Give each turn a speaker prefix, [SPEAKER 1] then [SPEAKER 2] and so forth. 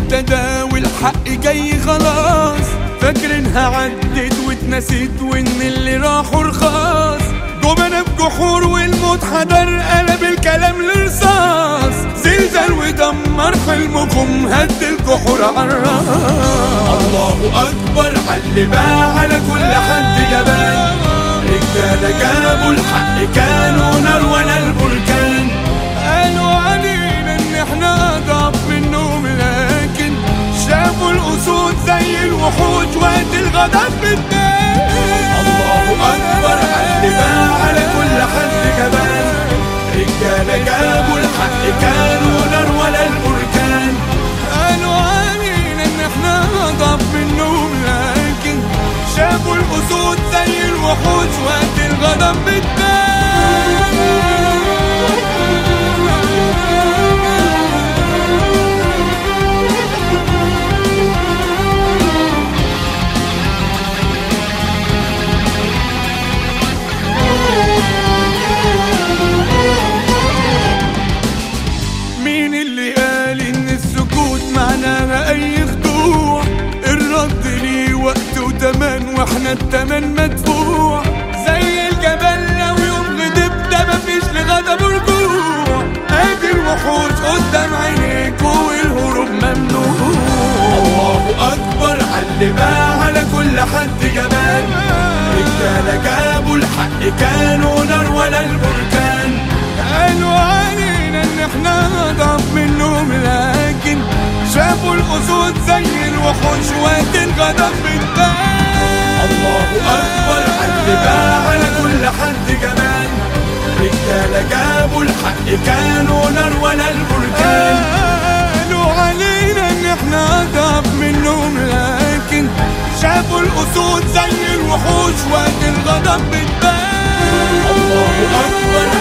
[SPEAKER 1] ابتدى والحق جاي خلاص فاكرينها عدت واتنسيت وان اللي راحوا رخاص جبنا بجحور والموت حضر قلب الكلام لرصاص زلزال ودمر حلمكم هد الجحور عالراس الله اكبر علي بقى على كل حد جبان رجاله جابوا الحق كانوا نار ولا البركان قالوا علينا ان احنا اضعف منهم لكن شافوا الاسود زي الوحوش وقت الغضب بتبان الله اكبر علي بقى على كل حد جبان رجاله جابوا الحق كانوا نار ولا البركان قالوا علينا ان احنا اضعف منهم لكن شافوا الاسود زي الوحوش وقت الغضب بتبان مين اللي قال ان السكوت معناها اي خضوع الرد ليه وقت وتمن واحنا التمن مدفوع زي الجبل لو يوم غضب ده مفيش لغضب رجوع ادي الوحوش قدام عينيك والهروب ممنوع الله اكبر علي بقى على كل حد جبان رجاله جابوا الحق كانوا نار ولا البركان قالوا علينا ان احنا اضعف منهم لكن شافوا الاسود زي الوحوش وقت الغضب بتبان الله اكبر علي بقى على كل حد جبان رجاله جابوا الحق كانوا نار ولا البركان قالوا علينا ان احنا اضعف منهم لكن شافوا الاسود زي الوحوش وقت الغضب بتبان الله اكبر